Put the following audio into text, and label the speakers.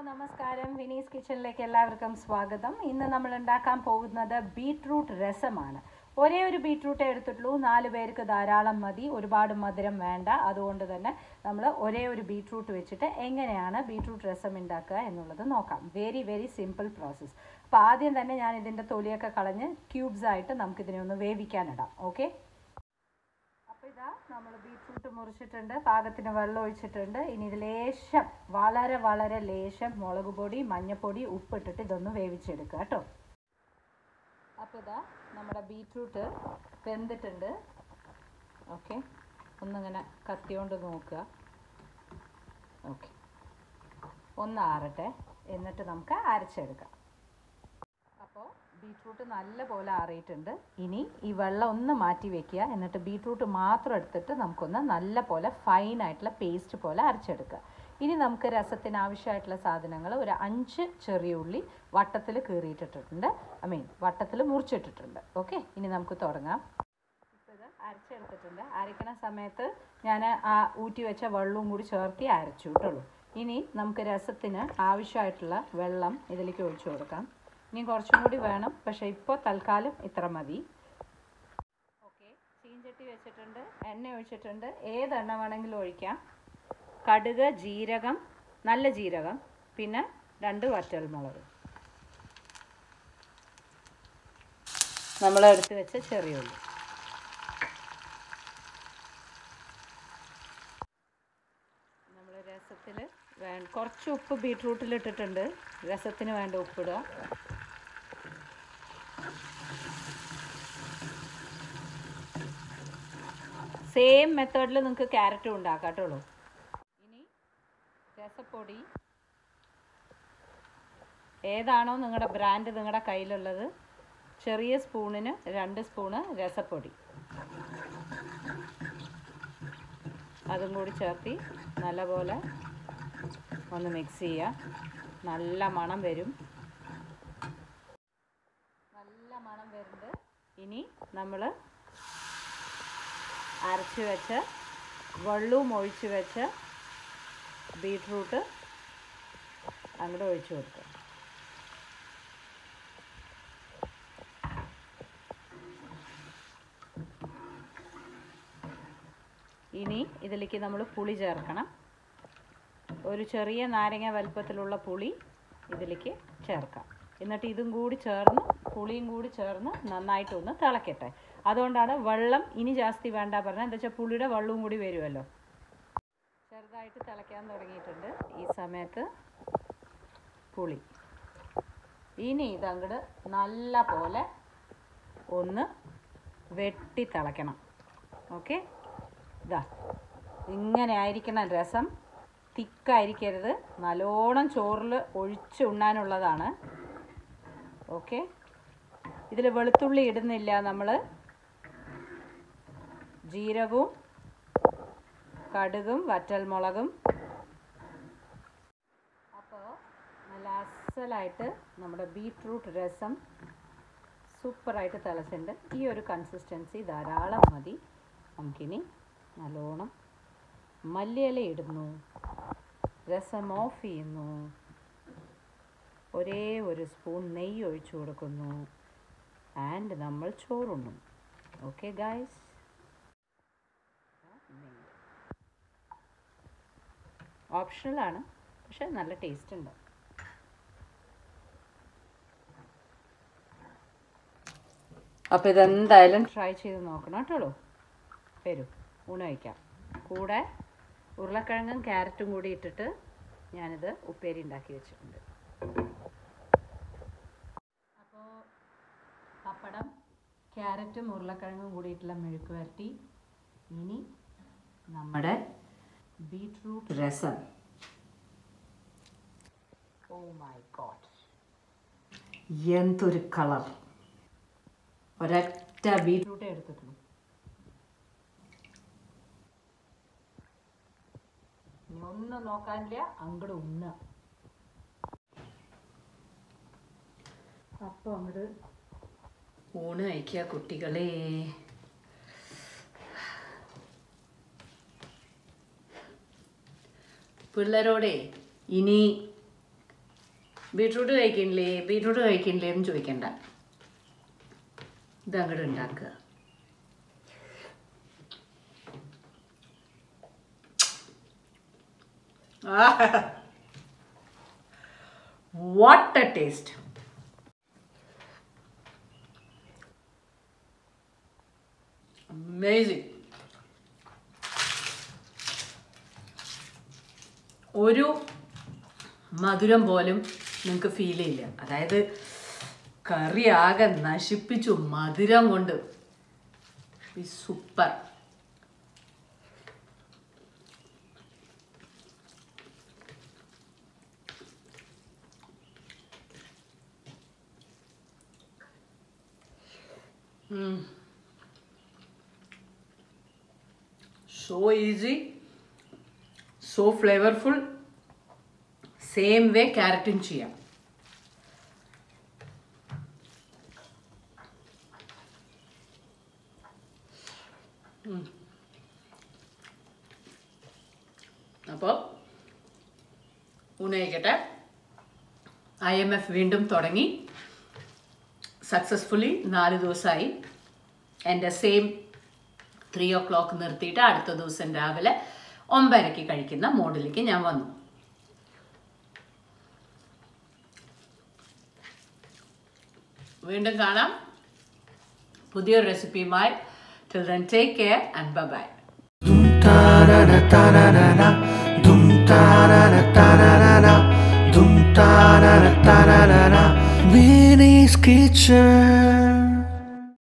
Speaker 1: നമസ്കാരം വിനീസ് കിച്ചണിലേക്ക് എല്ലാവർക്കും സ്വാഗതം ഇന്ന് നമ്മൾ ഉണ്ടാക്കാൻ പോകുന്നത് ബീട്രൂട്ട് രസമാണ് ഒരേ ഒരു ബീട്രൂട്ടേ എടുത്തിട്ടുള്ളൂ നാല് പേർക്ക് ധാരാളം മതി ഒരുപാട് മധുരം വേണ്ട അതുകൊണ്ട് തന്നെ നമ്മൾ ഒരേ ഒരു ബീട്രൂട്ട് വെച്ചിട്ട് എങ്ങനെയാണ് ബീട്രൂട്ട് രസം ഉണ്ടാക്കുക എന്നുള്ളത് നോക്കാം വെരി വെരി സിമ്പിൾ പ്രോസസ്സ് അപ്പോൾ ആദ്യം തന്നെ ഞാൻ ഇതിൻ്റെ തൊലിയൊക്കെ കളഞ്ഞ് ക്യൂബ്സ് ആയിട്ട് നമുക്കിതിനെ ഒന്ന് വേവിക്കാനിടാം ഓക്കെ അപ്പോൾ ഇതാ നമ്മൾ ബീട്രൂട്ട് മുറിച്ചിട്ടുണ്ട് പാകത്തിന് വെള്ളം ഒഴിച്ചിട്ടുണ്ട് ഇനി ഇത് ലേശം വളരെ വളരെ ലേശം മുളക് പൊടി മഞ്ഞൾപ്പൊടി ഉപ്പിട്ടിട്ട് ഇതൊന്ന് വേവിച്ചെടുക്കുക കേട്ടോ അപ്പോൾ ഇതാ നമ്മുടെ ബീട്രൂട്ട് വെന്തിട്ടുണ്ട് ഓക്കെ ഒന്നിങ്ങനെ കത്തിയോണ്ട് നോക്കുക ഓക്കെ ഒന്ന് ആറട്ടെ എന്നിട്ട് നമുക്ക് അരച്ചെടുക്കാം അപ്പോൾ ബീട്രൂട്ട് നല്ല പോലെ ആറിയിട്ടുണ്ട് ഇനി ഈ വെള്ളം ഒന്ന് മാറ്റി വെക്കുക എന്നിട്ട് ബീട്രൂട്ട് മാത്രം എടുത്തിട്ട് നമുക്കൊന്ന് നല്ല പോലെ ഫൈൻ ആയിട്ടുള്ള പേസ്റ്റ് പോലെ അരച്ചെടുക്കുക ഇനി നമുക്ക് രസത്തിന് ആവശ്യമായിട്ടുള്ള സാധനങ്ങൾ ഒരു അഞ്ച് ചെറിയ ഉള്ളി വട്ടത്തിൽ കീറിയിട്ടിട്ടുണ്ട് ഐ മീൻ വട്ടത്തിൽ മുറിച്ചിട്ടിട്ടുണ്ട് ഓക്കെ ഇനി നമുക്ക് തുടങ്ങാം ഇപ്പോൾ ഇത് അരച്ചെടുത്തിട്ടുണ്ട് അരയ്ക്കണ സമയത്ത് ഞാൻ ആ ഊറ്റി വെച്ച വെള്ളവും കൂടി ചേർത്തി അരച്ചു കേട്ടുള്ളൂ ഇനി നമുക്ക് രസത്തിന് ആവശ്യമായിട്ടുള്ള വെള്ളം ഇതിലേക്ക് ഒഴിച്ചു കൊടുക്കാം ഇനി കുറച്ചും കൂടി വേണം പക്ഷേ ഇപ്പോൾ തൽക്കാലം ഇത്ര മതി ഓക്കെ ചീഞ്ചട്ടി വെച്ചിട്ടുണ്ട് എണ്ണ ഒഴിച്ചിട്ടുണ്ട് ഏത് എണ്ണ വേണമെങ്കിലും ഒഴിക്കാം കടുക് ജീരകം നല്ല ജീരകം പിന്നെ രണ്ട് വറ്റൽമുളക് നമ്മൾ എടുത്ത് വെച്ച ചെറിയ ഉള്ളി നമ്മൾ രസത്തിൽ വേ കുറച്ച് ഉപ്പ് ബീട്രൂട്ടിൽ ഇട്ടിട്ടുണ്ട് രസത്തിന് വേണ്ട ഉപ്പിടുക സെയിം മെത്തേഡിൽ നിങ്ങൾക്ക് ക്യാരറ്റും ഉണ്ടാക്കാം കേട്ടോളൂ ഇനി രസപ്പൊടി ഏതാണോ നിങ്ങളുടെ ബ്രാൻഡ് നിങ്ങളുടെ കയ്യിലുള്ളത് ചെറിയ സ്പൂണിന് രണ്ട് സ്പൂണ് രസപ്പൊടി അതും കൂടി ചേർത്തി നല്ലപോലെ ഒന്ന് മിക്സ് ചെയ്യുക നല്ല മണം വരും നല്ല മണം വരുന്നുണ്ട് ഇനി നമ്മൾ അരച്ച് വെച്ച് വെള്ളവും ഒഴിച്ച് വെച്ച് ബീട്രൂട്ട് അങ്ങോട്ട് ഒഴിച്ചു കൊടുക്കുക ഇനി ഇതിലേക്ക് നമ്മൾ പുളി ചേർക്കണം ഒരു ചെറിയ നാരങ്ങ വലുപ്പത്തിലുള്ള പുളി ഇതിലേക്ക് ചേർക്കാം എന്നിട്ട് ഇതും കൂടി ചേർന്ന് പുളിയും കൂടി ചേർന്ന് നന്നായിട്ടൊന്ന് തിളക്കട്ടെ അതുകൊണ്ടാണ് വെള്ളം ഇനി ജാസ്തി വേണ്ട പറഞ്ഞത് എന്താ വെച്ചാൽ പുളിയുടെ വെള്ളവും കൂടി വരുമല്ലോ ചെറുതായിട്ട് തിളയ്ക്കാൻ തുടങ്ങിയിട്ടുണ്ട് ഈ സമയത്ത് പുളി ഇനി ഇതങ്ങോട്ട് നല്ല പോലെ ഒന്ന് വെട്ടി തിളയ്ക്കണം ഓക്കെ ഇതാ ഇങ്ങനെ ആയിരിക്കണം രസം തിക്കായിരിക്കരുത് നല്ലോണം ചോറിൽ ഒഴിച്ച് ഉണ്ണാനുള്ളതാണ് ഓക്കെ ഇതിൽ വെളുത്തുള്ളി ഇടുന്നില്ല നമ്മൾ ജീരകവും കടുകും വറ്റൽമുളകും അപ്പോൾ നല്ല അസലായിട്ട് നമ്മുടെ ബീട്രൂട്ട് രസം സൂപ്പറായിട്ട് തിളച്ചിട്ടുണ്ട് ഈ ഒരു കൺസിസ്റ്റൻസി ധാരാളം മതി നമുക്കിനി നല്ലോണം മല്ലിയില ഇടുന്നു രസം ഓഫ് ചെയ്യുന്നു ഒരേ ഒരു സ്പൂൺ നെയ്യ് ഒഴിച്ചു കൊടുക്കുന്നു ആൻഡ് നമ്മൾ ചോറുണ്ണും ഓക്കെ ഗായ്സ് ഓപ്ഷണലാണ് പക്ഷെ നല്ല ടേസ്റ്റ് ഉണ്ട് അപ്പോൾ ഇതെന്തായാലും ട്രൈ ചെയ്ത് നോക്കണം കേട്ടോളൂ വരൂ ഊണ് കഴിക്കാം കൂടെ ഉരുളക്കിഴങ്ങും ക്യാരറ്റും കൂടി ഇട്ടിട്ട് ഞാനിത് ഉപ്പേരി ഉണ്ടാക്കി വെച്ചിട്ടുണ്ട് അപ്പോൾ പപ്പടം ക്യാരറ്റും ഉരുളക്കിഴങ്ങും കൂടിയിട്ടുള്ള മെഴുക്ക് വരട്ടി ഇനി നമ്മുടെ ബീട്രൂട്ട് രസം ഓ മൈ ഗോഡ് എന്തൊരു കളർ ഒരൊറ്റ ബീട്രൂട്ടേ എടുത്തിട്ടുള്ളൂ ഇനി ഒന്നും നോക്കാനില്ല അങ്ങോട്ട് ഉണ്ണ അപ്പോൾ അങ്ങോട്ട് ഊണ് കഴിക്കുക കുട്ടികളെ പിള്ളേരോടെ ഇനി ബീട്രൂട്ട് കഴിക്കണില്ലേ ബീട്രൂട്ട് കഴിക്കണില്ലേ എന്ന് ചോദിക്കണ്ട ഇത് അങ്ങോട്ട് ഉണ്ടാക്കുക വാട്ട് എ ടേസ്റ്റ് അമേസിങ് ഒരു മധുരം പോലും നിങ്ങൾക്ക് ഫീൽ ചെയ്യില്ല അതായത് കറി ആകെ നശിപ്പിച്ചു മധുരം കൊണ്ട് super so easy so flavorful same way ക്യാരറ്റും ചെയ്യാം അപ്പോൾ ഊണയിക്കട്ടെ ഐ എം എഫ് വീണ്ടും തുടങ്ങി സക്സസ്ഫുള്ളി നാല് ദിവസമായി എൻ്റെ സെയിം ത്രീ ഓ ക്ലോക്ക് നിർത്തിയിട്ട് അടുത്ത ദിവസം രാവിലെ ഒമ്പതരയ്ക്ക് കഴിക്കുന്ന മോഡിലേക്ക് ഞാൻ വന്നു വീണ്ടും കാണാം പുതിയൊരു റെസിപ്പിയുമായി till then take care and bye bye
Speaker 2: Dum ta na na ta na na na, dum ta na na ta na na na. Winnie's Kitchen.